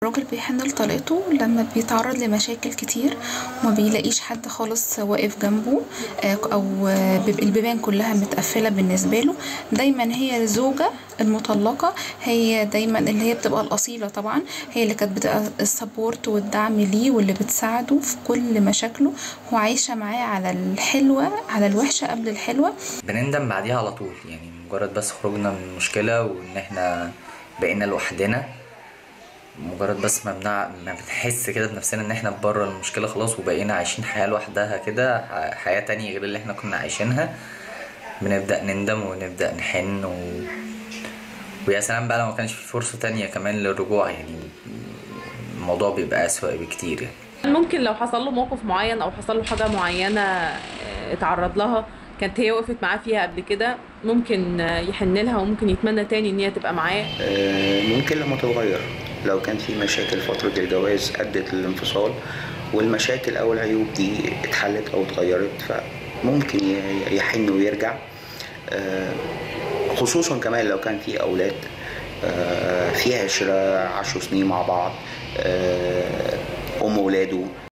الراجل بيحن لطليقته لما بيتعرض لمشاكل كتير وما بيلاقيش حد خالص واقف جنبه او بيبقى البيبان كلها متقفلة بالنسبة له دايما هي الزوجة المطلقة هي دايما اللي هي بتبقى الأصيلة طبعا هي اللي كانت بتبقى السبورت والدعم ليه واللي بتساعده في كل مشاكله وعايشة معاه على الحلوة على الوحشة قبل الحلوة بنندم بعديها على طول يعني مجرد بس خروجنا من المشكلة وإن إحنا بقينا لوحدنا مجرد بس ما بنع... ما بنحس كده بنفسنا ان احنا بره المشكله خلاص وبقينا عايشين حياه لوحدها كده ح- حياه تانية غير اللي احنا كنا عايشينها بنبدا نندم ونبدا نحن و... ويا سلام بقى لو ما كانش في فرصه تانية كمان للرجوع يعني الموضوع بيبقى اسوأ بكتير يعني ممكن لو حصل له موقف معين او حصل له حاجه معينه آه، اتعرض لها كانت هي وقفت معاه فيها قبل كده ممكن آه، يحن لها وممكن يتمنى تاني ان هي تبقى معاه آه، ممكن لما تتغير لو كان في مشاكل فترة الجواز أدت للانفصال والمشاكل أو العيوب دي اتحلت أو اتغيرت فممكن ي- يحن ويرجع آه، خصوصا كمان لو كان في أولاد آه، في عشرة عشر سنين مع بعض آه، أم ولاده